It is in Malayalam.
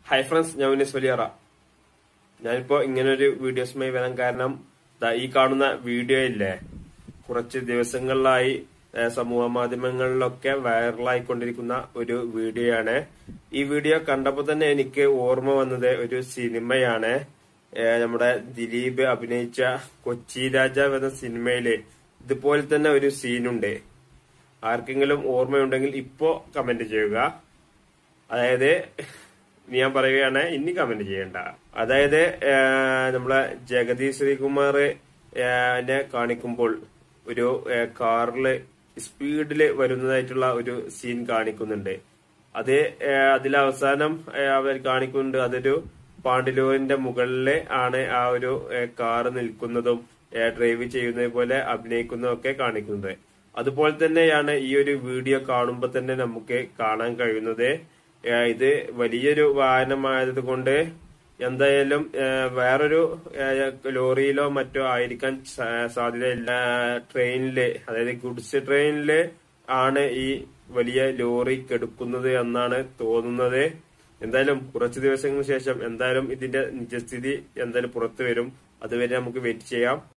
ഹൈ ഫ്രണ്ട്സ് ഞാൻ വിനീസ് വലിയറ ഞാനിപ്പോ ഇങ്ങനൊരു വീഡിയോസുമായി വരാൻ കാരണം ദാ ഈ കാണുന്ന വീഡിയോ ഇല്ലേ കുറച്ച് ദിവസങ്ങളിലായി ഏ, സമൂഹ മാധ്യമങ്ങളിലൊക്കെ വൈറലായിക്കൊണ്ടിരിക്കുന്ന ഒരു വീഡിയോ ആണ് ഈ വീഡിയോ കണ്ടപ്പോൾ തന്നെ എനിക്ക് ഓർമ്മ വന്നത് ഒരു സിനിമയാണ് ഏ, നമ്മുടെ ദിലീപ് അഭിനയിച്ച കൊച്ചി രാജാവ് എന്ന സിനിമയില് ഇതുപോലെ തന്നെ ഒരു സീനുണ്ട് ആർക്കെങ്കിലും ഓർമ്മയുണ്ടെങ്കിൽ ഇപ്പോ കമന്റ് ചെയ്യുക അതായത് ഞാൻ പറയുകയാണ് ഇനി കമന്റ് ചെയ്യണ്ട അതായത് ആ, നമ്മളെ ജഗതി ശ്രീകുമാർ നെ കാണിക്കുമ്പോൾ ഒരു ആ, കാറില് സ്പീഡില് വരുന്നതായിട്ടുള്ള ഒരു സീൻ കാണിക്കുന്നുണ്ട് അത് ആ, അതിലവസാനം ആ, അവർ കാണിക്കുന്നുണ്ട് അതൊരു പാണ്ടിലൂരിന്റെ മുകളില് ആണ് ആ ഒരു ആ, കാറ് നിൽക്കുന്നതും ആ, ഡ്രൈവ് ചെയ്യുന്നത് പോലെ അഭിനയിക്കുന്നതും ഒക്കെ കാണിക്കുന്നത് അതുപോലെ തന്നെയാണ് ഈ ഒരു വീഡിയോ കാണുമ്പോൾ തന്നെ നമുക്ക് കാണാൻ കഴിയുന്നത് ഏ, ഇത് വലിയൊരു വാഹനമായത് കൊണ്ട് എന്തായാലും ഏ, വേറൊരു ഏ, ലോറിയിലോ മറ്റോ ആയിരിക്കാൻ സാ- സാധ്യതയില്ല ട്രെയിനില് അതായത് ഗുഡ്സ് ട്രെയിനില് ആണ് ഈ വലിയ ലോറി കെടുക്കുന്നത് എന്നാണ് തോന്നുന്നത് എന്തായാലും കുറച്ചു ദിവസങ്ങൾക്ക് ശേഷം എന്തായാലും ഇതിന്റെ നിജസ്ഥിതി എന്തായാലും പുറത്തു വരും അതുവരെ നമുക്ക് വെയിറ്റ് ചെയ്യാം